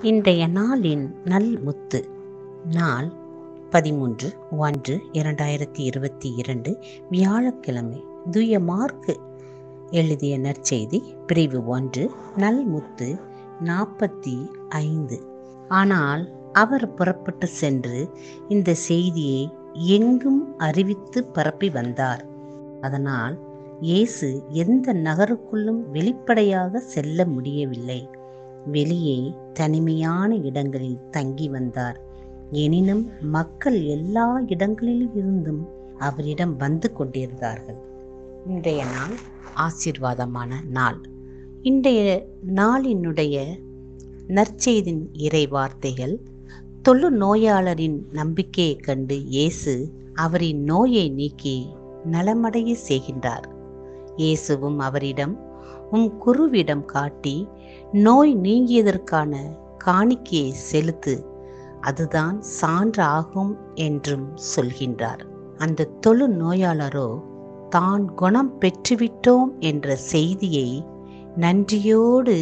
இன்றைய நாளின் நல் முத்து நாள் பதிமூன்று ஒன்று இரண்டாயிரத்தி இருபத்தி இரண்டு வியாழக்கிழமை தூய மார்க்கு எழுதிய நற்செய்தி பிரிவு ஒன்று நல் முத்து நாற்பத்தி ஐந்து ஆனால் அவர் புறப்பட்டு சென்று இந்த செய்தியை எங்கும் அறிவித்து பரப்பி வந்தார் அதனால் இயேசு எந்த நகருக்குள்ளும் வெளிப்படையாக செல்ல முடியவில்லை வெளியே தனிமையான இடங்களில் தங்கி வந்தார் எனினும் மக்கள் எல்லா இடங்களிலும் இருந்தும் அவரிடம் வந்து கொண்டிருந்தார்கள் இன்றைய நாள் ஆசீர்வாதமான நாள் இன்றைய நாளினுடைய நற்செய்தின் இறை வார்த்தைகள் தொழு நோயாளரின் நம்பிக்கையை கண்டு இயேசு அவரின் நோயை நீக்கி நலமடைய செய்கின்றார் இயேசுவும் அவரிடம் உம் குருவிடம் காட்டி நோய் நீங்கியதற்கான காணிக்கையை செலுத்து அதுதான் சான்று ஆகும் என்றும் சொல்கின்றார் அந்த தொழு நோயாளரோ தான் குணம் பெற்றுவிட்டோம் என்ற செய்தியை நன்றியோடு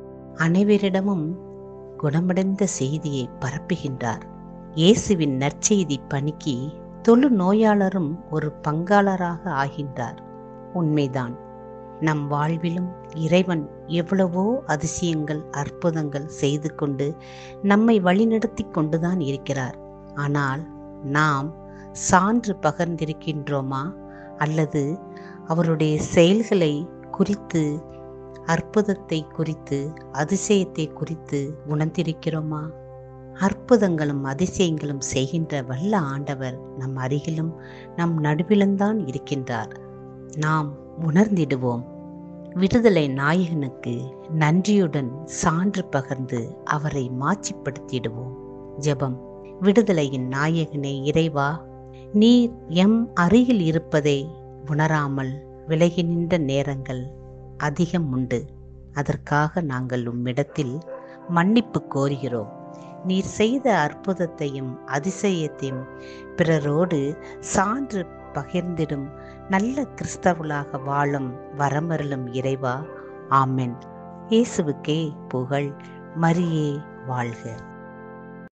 அனைவரிடமும் குணமடைந்த செய்தியை பரப்புகின்றார் இயேசுவின் நற்செய்தி பணிக்கு தொழு நோயாளரும் ஒரு பங்காளராக ஆகின்றார் உண்மைதான் நம் வாழ்விலும் இறைவன் எவ்வளவோ அதிசயங்கள் அற்புதங்கள் செய்து கொண்டு நம்மை வழிநடத்தி கொண்டுதான் இருக்கிறார் ஆனால் நாம் சான்று பகர்ந்திருக்கின்றோமா அல்லது அவருடைய செயல்களை குறித்து அற்புதத்தை குறித்து அதிசயத்தை குறித்து உணர்ந்திருக்கிறோமா அற்புதங்களும் அதிசயங்களும் செய்கின்ற வல்ல ஆண்டவர் நம் அருகிலும் நம் நடுவிலும்தான் இருக்கின்றார் நாம் உணர்ந்திடுவோம் விடுதலை நாயகனுக்கு நன்றியுடன் சான்று பகர்ந்து அவரை மாட்சிப்படுத்திடுவோம் ஜெபம் விடுதலையின் நாயகனே இறைவா நீர் எம் அருகில் இருப்பதை உணராமல் விலகி நின்ற நேரங்கள் அதிகம் உண்டு அதற்காக நாங்கள் உம்மிடத்தில் மன்னிப்பு கோருகிறோம் நீர் செய்த அற்புதத்தையும் அதிசயத்தையும் பிறரோடு சான்று பகிர்ந்திடும் நல்ல கிறிஸ்தவளாக வாழும் வரமருளும் இறைவா ஆமென் இயேசுவுக்கே புகழ் மரியே வாழ்க